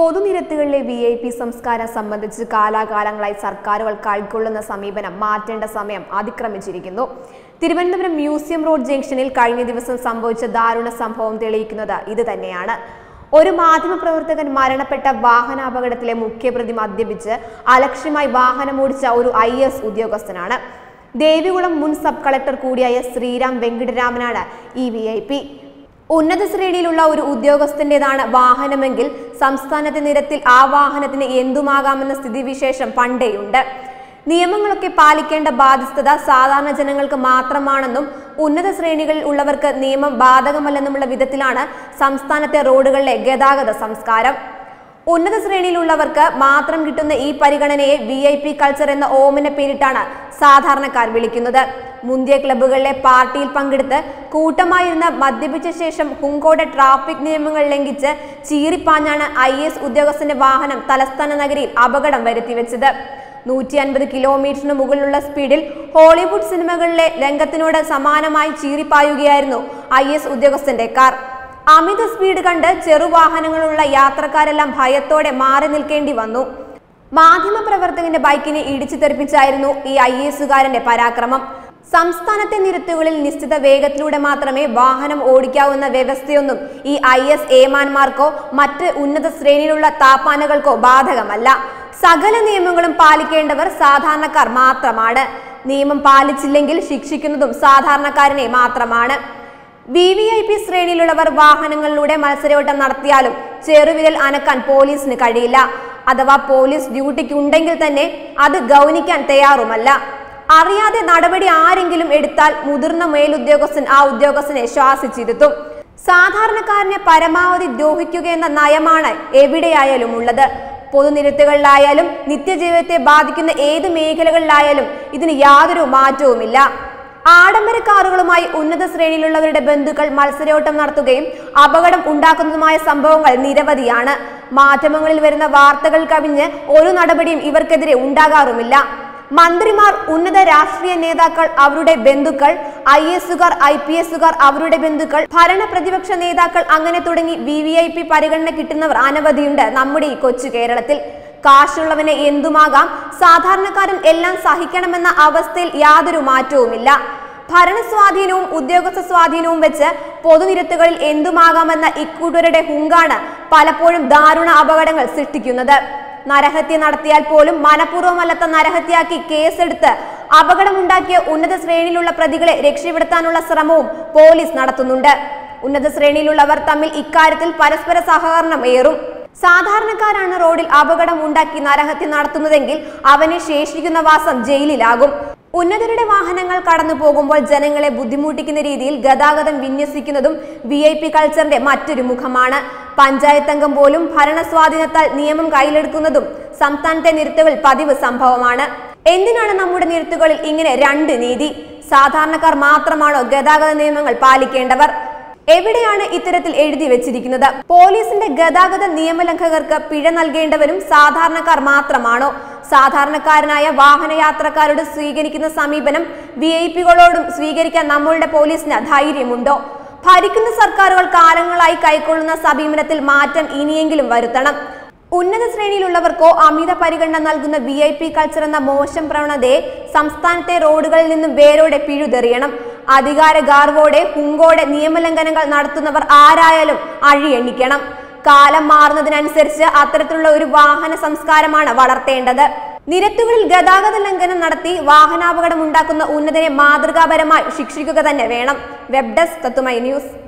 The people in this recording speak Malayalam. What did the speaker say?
പൊതുനിരത്തുകളിലെ വി ഐ പി സംസ്കാരം സംബന്ധിച്ച് കാലാകാലങ്ങളായി സർക്കാരുകൾ കൈക്കൊള്ളുന്ന സമീപനം മാറ്റേണ്ട സമയം അതിക്രമിച്ചിരിക്കുന്നു തിരുവനന്തപുരം മ്യൂസിയം റോഡ് ജംഗ്ഷനിൽ കഴിഞ്ഞ ദിവസം സംഭവിച്ച ദാരുണ സംഭവം തെളിയിക്കുന്നത് ഇത് തന്നെയാണ് ഒരു മാധ്യമപ്രവർത്തകൻ മരണപ്പെട്ട വാഹനാപകടത്തിലെ മുഖ്യപ്രതി മദ്യപിച്ച് അലക്ഷ്യമായി വാഹനമോടിച്ച ഒരു ഐ എസ് ഉദ്യോഗസ്ഥനാണ് ദേവികുളം മുൻ സബ് കളക്ടർ കൂടിയായ ശ്രീരാം വെങ്കിടരാമനാണ് ഈ വി ഐ പി ഉന്നത ശ്രേണിയിലുള്ള ഒരു ഉദ്യോഗസ്ഥന്റേതാണ് വാഹനമെങ്കിൽ സംസ്ഥാനത്തെ നിരത്തിൽ ആ വാഹനത്തിന് എന്തുമാകാമെന്ന സ്ഥിതിവിശേഷം പണ്ടേയുണ്ട് നിയമങ്ങളൊക്കെ പാലിക്കേണ്ട ബാധ്യസ്ഥത സാധാരണ ജനങ്ങൾക്ക് മാത്രമാണെന്നും ഉന്നത ശ്രേണികളിൽ ഉള്ളവർക്ക് നിയമം ബാധകമല്ലെന്നുമുള്ള വിധത്തിലാണ് സംസ്ഥാനത്തെ റോഡുകളിലെ ഗതാഗത സംസ്കാരം ഉന്നത ശ്രേണിയിലുള്ളവർക്ക് മാത്രം കിട്ടുന്ന ഈ പരിഗണനയെ വി ഐ പി കൾച്ചർ എന്ന ഓമന പേരിട്ടാണ് സാധാരണക്കാർ വിളിക്കുന്നത് മുന്തിയ ക്ലബ്ബുകളിലെ പാർട്ടിയിൽ പങ്കെടുത്ത് കൂട്ടമായിരുന്ന മദ്യപിച്ച ശേഷം ഹുങ്കോടെ ട്രാഫിക് നിയമങ്ങൾ ലംഘിച്ച് ചീറിപ്പാഞ്ഞാണ് ഐ എസ് ഉദ്യോഗസ്ഥന്റെ വാഹനം തലസ്ഥാന നഗരിയിൽ അപകടം വരുത്തിവെച്ചത് നൂറ്റി അൻപത് കിലോമീറ്ററിന് മുകളിലുള്ള സ്പീഡിൽ ഹോളിവുഡ് സിനിമകളിലെ രംഗത്തിനോട് സമാനമായി ചീറിപ്പായുകയായിരുന്നു ഐ എസ് ഉദ്യോഗസ്ഥന്റെ കാർ അമിത സ്പീഡ് കണ്ട് ചെറുവാഹനങ്ങളുള്ള യാത്രക്കാരെല്ലാം ഭയത്തോടെ മാറി നിൽക്കേണ്ടി വന്നു മാധ്യമപ്രവർത്തകന്റെ ബൈക്കിനെ ഇടിച്ചു തെറിപ്പിച്ചായിരുന്നു ഈ ഐ എസുകാരന്റെ പരാക്രമം സംസ്ഥാനത്തെ നിരത്തുകളിൽ നിശ്ചിത വേഗത്തിലൂടെ മാത്രമേ വാഹനം ഓടിക്കാവുന്ന വ്യവസ്ഥയൊന്നും ഈ ഐ എസ് ഏമാന്മാർക്കോ മറ്റ് ഉന്നത ശ്രേണിയിലുള്ള താപ്പാനകൾക്കോ ബാധകമല്ല സകല നിയമങ്ങളും പാലിക്കേണ്ടവർ സാധാരണക്കാർ മാത്രമാണ് നിയമം പാലിച്ചില്ലെങ്കിൽ ശിക്ഷിക്കുന്നതും സാധാരണക്കാരനെ മാത്രമാണ് വി വി ഐ പി ശ്രേണിയിലുള്ളവർ വാഹനങ്ങളിലൂടെ മത്സരോട്ടം നടത്തിയാലും ചെറുവിരൽ അനക്കാൻ പോലീസിന് കഴിയില്ല അഥവാ പോലീസ് ഡ്യൂട്ടിക്ക് ഉണ്ടെങ്കിൽ തന്നെ അത് ഗൗനിക്കാൻ തയ്യാറുമല്ല അറിയാതെ നടപടി ആരെങ്കിലും എടുത്താൽ മുതിർന്ന മേലുദ്യോഗസ്ഥൻ ആ ഉദ്യോഗസ്ഥനെ ശ്വാസിച്ചിരുത്തും സാധാരണക്കാരനെ പരമാവധി ദ്രോഹിക്കുക എന്ന നയമാണ് എവിടെയായാലും ഉള്ളത് പൊതുനിരത്തുകളിലായാലും നിത്യജീവിതത്തെ ബാധിക്കുന്ന ഏത് മേഖലകളിലായാലും ഇതിന് യാതൊരു മാറ്റവുമില്ല ആഡംബര കാറുകളുമായി ഉന്നത ശ്രേണിയിലുള്ളവരുടെ ബന്ധുക്കൾ മത്സരോട്ടം നടത്തുകയും അപകടം ഉണ്ടാക്കുന്നതുമായ സംഭവങ്ങൾ നിരവധിയാണ് മാധ്യമങ്ങളിൽ വരുന്ന വാർത്തകൾ കവിഞ്ഞ് ഒരു നടപടിയും ഇവർക്കെതിരെ ഉണ്ടാകാറുമില്ല മന്ത്രിമാർ ഉന്നത രാഷ്ട്രീയ നേതാക്കൾ അവരുടെ ബന്ധുക്കൾ ഐ എസുകാർ ഐ പി എസുകാർ അവരുടെ ബന്ധുക്കൾ ഭരണ പ്രതിപക്ഷ നേതാക്കൾ അങ്ങനെ തുടങ്ങി വി വി ഐ പി പരിഗണന കിട്ടുന്നവർ അനവധിയുണ്ട് നമ്മുടെ ഈ കൊച്ചു കേരളത്തിൽ കാശുള്ളവനെ എന്തുമാകാം സാധാരണക്കാരൻ എല്ലാം സഹിക്കണമെന്ന അവസ്ഥയിൽ യാതൊരു മാറ്റവുമില്ല ഭരണസ്വാധീനവും ഉദ്യോഗസ്ഥ സ്വാധീനവും വെച്ച് പൊതുനിരത്തുകളിൽ എന്തുമാകാമെന്ന ഇക്കൂട്ടരുടെ ഹുങ്കാണ് പലപ്പോഴും ദാരുണ അപകടങ്ങൾ സൃഷ്ടിക്കുന്നത് നരഹത്യ നടത്തിയാൽ പോലും മനഃപൂർവ്വമല്ലാത്ത നരഹത്യയാക്കി കേസെടുത്ത് അപകടമുണ്ടാക്കിയ ഉന്നത ശ്രേണിയിലുള്ള പ്രതികളെ രക്ഷപ്പെടുത്താനുള്ള ശ്രമവും പോലീസ് നടത്തുന്നുണ്ട് ഉന്നത ശ്രേണിയിലുള്ളവർ തമ്മിൽ ഇക്കാര്യത്തിൽ പരസ്പര സഹകരണം ഏറും സാധാരണക്കാരാണ് റോഡിൽ അപകടം ഉണ്ടാക്കി നരഹത്യ നടത്തുന്നതെങ്കിൽ അവന് ശേഷിക്കുന്ന വാസം ജയിലിലാകും ഉന്നതരുടെ വാഹനങ്ങൾ കടന്നു പോകുമ്പോൾ ജനങ്ങളെ ബുദ്ധിമുട്ടിക്കുന്ന രീതിയിൽ ഗതാഗതം വിന്യസിക്കുന്നതും വി ഐ പി കൾച്ചറിന്റെ മറ്റൊരു മുഖമാണ് പഞ്ചായത്ത് അംഗം പോലും ഭരണസ്വാധീനത്താൽ നിയമം കയ്യിലെടുക്കുന്നതും സംസ്ഥാനത്തെ നിരത്തുകളിൽ പതിവ് സംഭവമാണ് എന്തിനാണ് നമ്മുടെ നിരത്തുകളിൽ ഇങ്ങനെ രണ്ട് നീതി സാധാരണക്കാർ മാത്രമാണോ ഗതാഗത നിയമങ്ങൾ പാലിക്കേണ്ടവർ എവിടെയാണ് ഇത്തരത്തിൽ എഴുതി വെച്ചിരിക്കുന്നത് പോലീസിന്റെ ഗതാഗത നിയമലംഘകർക്ക് പിഴ നൽകേണ്ടവരും സാധാരണക്കാർ മാത്രമാണോ സാധാരണക്കാരനായ വാഹനയാത്രക്കാരോട് സ്വീകരിക്കുന്ന സമീപനം വി ഐ പികളോടും സ്വീകരിക്കാൻ നമ്മളുടെ പോലീസിന് ധൈര്യമുണ്ടോ ഭരിക്കുന്ന സർക്കാരുകൾ കാലങ്ങളായി കൈക്കൊള്ളുന്ന സമീപനത്തിൽ മാറ്റം ഇനിയെങ്കിലും വരുത്തണം ഉന്നത ശ്രേണിയിലുള്ളവർക്കോ അമിത പരിഗണന നൽകുന്ന വി ഐ പി കൾച്ചർ എന്ന മോശം പ്രവണതയെ സംസ്ഥാനത്തെ റോഡുകളിൽ നിന്നും വേരോടെ പിഴുതെറിയണം അധികാര ഗാർവോടെ ഹുങ്കോടെ നിയമലംഘനങ്ങൾ നടത്തുന്നവർ ആരായാലും അഴിയെണ്ണിക്കണം കാലം മാറുന്നതിനനുസരിച്ച് അത്തരത്തിലുള്ള ഒരു വാഹന സംസ്കാരമാണ് വളർത്തേണ്ടത് നിരത്തുകളിൽ ഗതാഗത ലംഘനം നടത്തി വാഹനാപകടം ഉണ്ടാക്കുന്ന ഉന്നതനെ മാതൃകാപരമായി ശിക്ഷിക്കുക തന്നെ വേണം വെബ് ഡെസ്ക് തത്തുമൈ ന്യൂസ്